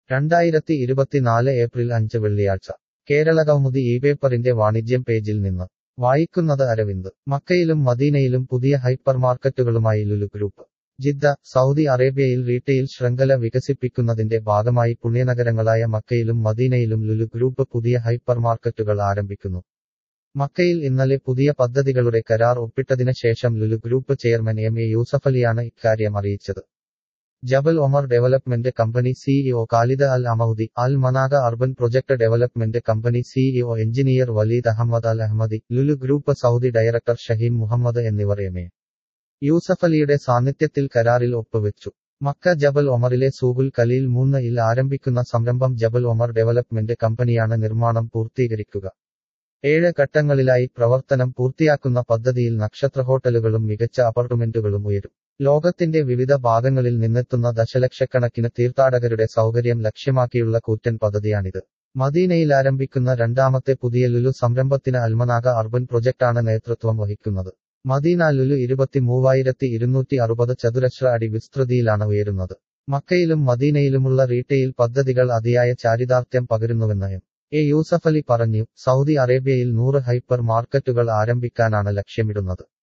രണ്ടായിരത്തി ഇരുപത്തിനാല് ഏപ്രിൽ അഞ്ച് വെള്ളിയാഴ്ച കേരളകൗമുദി ഈ പേപ്പറിന്റെ വാണിജ്യം പേജിൽ നിന്ന് വായിക്കുന്നത് അരവിന്ദ് മക്കയിലും മദീനയിലും പുതിയ ഹൈപ്പർ മാർക്കറ്റുകളുമായി ലുലു ഗ്രൂപ്പ് ജിദ്ദ സൗദി അറേബ്യയിൽ റീറ്റെയിൽ ശൃംഖല വികസിപ്പിക്കുന്നതിന്റെ ഭാഗമായി പുണ്യനഗരങ്ങളായ മക്കയിലും മദീനയിലും ലുലു ഗ്രൂപ്പ് പുതിയ ഹൈപ്പർ മാർക്കറ്റുകൾ ആരംഭിക്കുന്നു മക്കയിൽ ഇന്നലെ പുതിയ പദ്ധതികളുടെ കരാർ ഒപ്പിട്ടതിന് ശേഷം Lulu group chairman M A യൂസഫലിയാണ് ഇക്കാര്യം അറിയിച്ചത് Jabal Omar development company CEO Khalid Al Amoudi Al Manakha urban project development company CEO engineer Waleed Ahmed Al Ahmadi Lulu group Saudi director Shaheem Mohammed എന്നിവർ എം എ യൂസഫലിയുടെ സാന്നിധ്യത്തിൽ കരാറിൽ ഒപ്പുവെച്ചു മക്ക ജബൽ ഒമറിലെ സൂബുൽ ഖലീൽ മൂന്ന് ഇൽ ആരംഭിക്കുന്ന സംരംഭം ജബൽ ഒമർ ഡെവലപ്മെന്റ് കമ്പനിയാണ് നിർമ്മാണം പൂർത്തീകരിക്കുക ഏഴ് ഘട്ടങ്ങളിലായി പ്രവർത്തനം പൂർത്തിയാക്കുന്ന പദ്ധതിയിൽ നക്ഷത്ര ഹോട്ടലുകളും മികച്ച അപ്പാർട്ട്മെന്റുകളും ഉയരും ലോകത്തിന്റെ വിവിധ ഭാഗങ്ങളിൽ നിന്നെത്തുന്ന ദശലക്ഷക്കണക്കിന് തീർത്ഥാടകരുടെ സൗകര്യം ലക്ഷ്യമാക്കിയുള്ള കൂറ്റൻ പദ്ധതിയാണിത് മദീനയിൽ ആരംഭിക്കുന്ന രണ്ടാമത്തെ പുതിയ ലുലു സംരംഭത്തിന് അൽമനാഗ അർബൻ പ്രൊജക്ടാണ് നേതൃത്വം വഹിക്കുന്നത് മദീന ലുലു ഇരുപത്തി മൂവായിരത്തി ഇരുന്നൂറ്റി അറുപത് ചതുരശ്ര അടി വിസ്തൃതിയിലാണ് ഉയരുന്നത് മക്കയിലും മദീനയിലുമുള്ള റീറ്റെയിൽ പദ്ധതികൾ അതിയായ ചാരിതാർത്ഥ്യം പകരുന്നുവെന്ന് എം എ യൂസഫലി പറഞ്ഞു സൗദി അറേബ്യയിൽ നൂറ് ഹൈപ്പർ മാർക്കറ്റുകൾ ആരംഭിക്കാനാണ് ലക്ഷ്യമിടുന്നത്